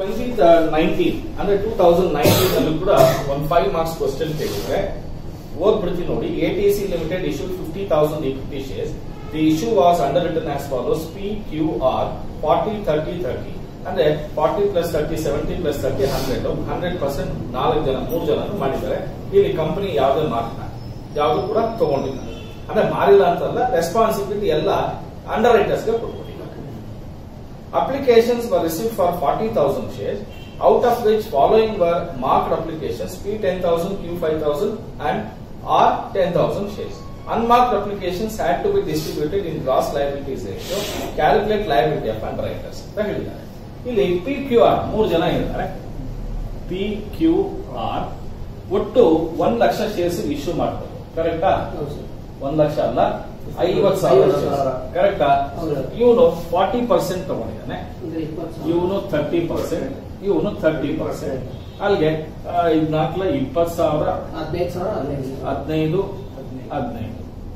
Twenty nineteen ಅಂದ್ರೆ two thousand nineteen ಅಲ್ಲೂ ಕೂಡ ಒಂದು ಫೈವ್ ಮಾರ್ಕ್ಸ್ ಕ್ವಶನ್ ಕೇಳಿದ್ರೆ ಓದ್ಬಿಡ್ತೀನಿ ನೋಡಿ A T C limited issue fifty thousand equity shares the issue was underwritten as follows P Q R forty thirty thirty ಅಂದ್ರೆ forty plus thirty seventy plus thirty hundred hundred percent ನಾಲ್ಕು ಜನ ಮೂರು ಜನ ಮಾಡಿದ್ದಾರೆ ಇಲ್ಲಿ company ಯಾವುದೇ ಮಾರ್ಕ್ನ ಯಾವುದು ಕೂಡ ತಗೊಂಡಿಲ್ಲ ಅಂದ್ರೆ ಮಾರಿಲ್ಲ ಅಂತಲ್ಲ ರೆಸ್ಪಾನ್ಸಿಬಿಲಿಟಿ ಎಲ್ಲ ಅಂಡರ್ ರೈಟರ್ಸ್ಗೆ ಕೊಟ್ಬಿಟ್ಟಿದ್ದಾರೆ Applications were received for 40,000 shares, out of which following were marked applications P10,000, Q5000 and R10,000 shares. Unmarked applications had to be distributed in gross liabilities ratio, calculate liability of underwriters. ಅಂತ ಹೇಳಿದ್ದಾರೆ ಇಲ್ಲಿ P Q R ಮೂರು ಜನ ಇದ್ದಾರೆ P Q R ಒಟ್ಟು ಒಂದ್ lakh shares issue ಮಾಡ್ತಾರೆ ಕರೆಕ್ಟಾ ಒಂದ್ ಲಕ್ಷ ಅಲ್ಲ ಐವತ್ ಸಾವಿರ ಕರೆಕ್ಟಾ ಹೌದು. ಇವನು ಫಾರ್ಟಿ ಪರ್ಸೆಂಟ್ ತಗೊಂಡಿದ್ದಾನೆ ಇವನು ತರ್ಟಿ ಪರ್ಸೆಂಟ್ ಇವನು ತರ್ಟಿ ಪರ್ಸೆಂಟ್ ಅಲ್ಲಿಗೆ ನಾಲ್ಕಲ ಇಪ್ಪತ್ ಸಾವಿರ ಹದಿನೈದು ಸಾವಿರ ಹದಿನೈದು ಹದಿನೈದು ಹದಿನೈದು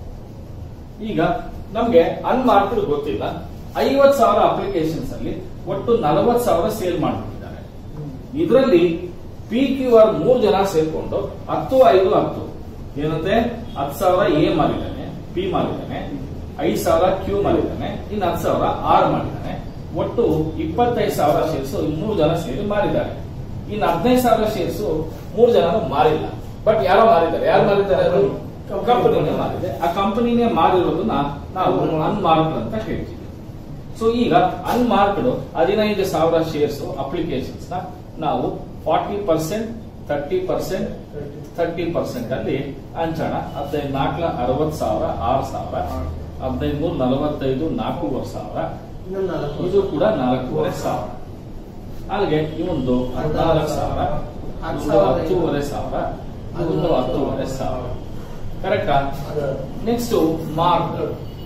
ಈಗ ನಮ್ಗೆ ಅನ್ಮಾರ್ಕ್ಡ್ ಗೊತ್ತಿಲ್ಲ ಐವತ್ ಸಾವಿರ ಅಪ್ಲಿಕೇಶನ್ಸ್ ಅಲ್ಲಿ ಒಟ್ಟು ನಲವತ್ ಸಾವಿರ ಸೇಲ್ ಮಾಡ್ಬಿಟ್ಟಿದ್ದಾರೆ ಇದರಲ್ಲಿ ಪಿ ಕ್ಯೂ ಆರ್ ಮೂರ್ ಜನ ಸೇರ್ಕೊಂಡು ಹತ್ತು ಐದು ಹತ್ತು ಏನಂತೆ ಹತ್ತು ಸಾವಿರ ಎ ಮಾಡಿದ್ದಾನೆ ಪಿ ಮಾಡಿದ್ದಾನೆ ಐದು ಸಾವಿರ ಕ್ಯೂ ಮಾಡಿದ್ದಾನೆ ಇನ್ನು ಹತ್ತು ಸಾವಿರ ಆರ್ ಮಾಡಿದ್ದಾನೆ ಒಟ್ಟು ಇಪ್ಪತ್ತೈದು ಸಾವಿರ ಶೇರ್ಸ್ ಮೂರು ಜನ ಸೇರಿ ಮಾರಿದ್ದಾರೆ ಇನ್ನು ಹದಿನೈದು ಸಾವಿರ ಶೇರ್ಸ್ ಮೂರು ಜನ ಮಾರಿಲ್ಲ ಬಟ್ ಯಾರೋ ಮಾರಿದ್ದಾರೆ ಯಾರು ಮಾರಿದ್ದಾರೆ ಅದು ಕಂಪನಿನೇ ಮಾರಿದೆ ಆ ಕಂಪನಿನೇ ಮಾರಿರೋದನ್ನ ನಾವು ಅನ್ಮಾರ್ಕ್ಡ್ ಅಂತ ಹೇಳ್ತೀವಿ ಸೊ ಈಗ ಅನ್ಮಾರ್ಕ್ಡ್ ಹದಿನೈದು ಸಾವಿರ ಶೇರ್ಸ್ ಅಪ್ಲಿಕೇಶನ್ಸ್ ನ ನಾವು forty percent thirty percent thirty percent ಅಲ್ಲಿ ಹಂಚೋಣ ಹದಿನೈದು ನಾಲ್ಕಲ ಅರವತ್ ಸಾವಿರ ಆರು ಸಾವಿರ ಹದಿನೈದು ಮೂರು ನಲವತ್ತೈದು ನಾಲ್ಕೂವರೆ ಸಾವಿರ ಇನ್ನೊಂದು ನಾಲ್ಕು ಇದು ಕೂಡ ನಾಲ್ಕೂವರೆ ಸಾವಿರ ಅಲ್ಲಿಗೆ ಇವೊಂದು ಹದಿನಾಲ್ಕು ಸಾವಿರ ಒಂದು ಹತ್ತೂವರೆ ಸಾವಿರ ಒಂದು ಹತ್ತೂವರೆ ಸಾವಿರ ಕರೆಕ್ಟಾ ಅದು ನೆಕ್ಸ್ಟ್ ಮಾರ್ಕ್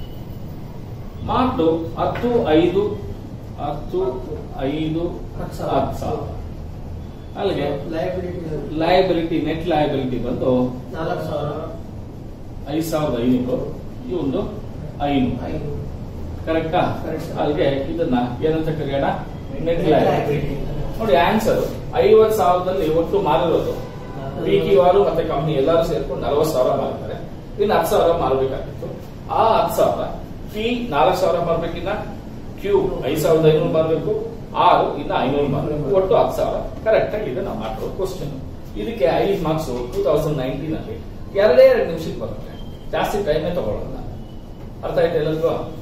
ಮಾರ್ಕ್ ಹತ್ತು ಐದು ಹತ್ತು ಐದು ಹತ್ತು ಹತ್ತು ಸಾವಿರ. ಸಾವಿರ ಅಲ್ಲಿಗೆ ಲಯಬಿಲಿಟಿ ಲಯಬಿಲಿಟಿ ನೆಟ್ ಲಯಬಿಲಿಟಿ ಬಂದು ನಾಲ್ಕು ಸಾವಿರ ಐದು ಸಾವಿರದ ಐನೂರು ಇವೊಂದು ಐನೂರು ಐದು ಕರೆಕ್ಟಾ Correct. ಅಲ್ಲಿಗೆ ಇದನ್ನ ಏನಂತ ಕರೆಯೋಣ ನೆಟ್ Net ಲಯಬಿಲಿಟಿ liability. ನೋಡಿ ಆನ್ಸರ್ ಐವತ್ ಸಾವಿರದಲ್ಲಿ ಒಟ್ಟು ಮಾರಿರೋದು ಪಿ ಕ್ಯೂ ಆರ್ ಮತ್ತೆ ಕಂಪನಿ ಎಲ್ಲರೂ ಸೇರ್ಕೊಂಡು ನಲವತ್ತು ಸಾವಿರ ಮಾರಿದ್ದಾರೆ ಇನ್ನು ಹತ್ತು ಸಾವಿರ ಮಾರಬೇಕಾಗಿತ್ತು ಆ ಹತ್ತು ಸಾವಿರ ಪಿ ನಾಲ್ಕು ಸಾವಿರ ಮಾರ್ಬೇಕಿನ್ನ ಕ್ಯೂ ಐದು ಸಾವಿರದ ಐನೂರು ಮಾರಬೇಕು ಆರು ಇನ್ನ ಐನೂರು ಮಾರಬೇಕು ಒಟ್ಟು ಹತ್ತು ಸಾವಿರ ಕರೆಕ್ಟ್ ಆಗಿ ಇದೆ ನಾವು ಮಾಡಿರೋ ಕ್ವಶನ್ ಇದಕ್ಕೆ ಐದು ಮಾರ್ಕ್ಸ್ ಟೂ ತೌಸಂಡ್ ನೈನ್ಟೀನ್ ಅಲ್ಲಿ ಎರಡೇ ಎರಡು ನಿಮಿಷಕ್ಕೆ ಬರುತ್ತೆ ಜಾಸ್ತಿ ಟೈಮೇ ತಗೊಳ್ಳಲ್ಲ ಅರ್ಥ ಆಯ್ತು ಎಲ್ಲರಿಗೂ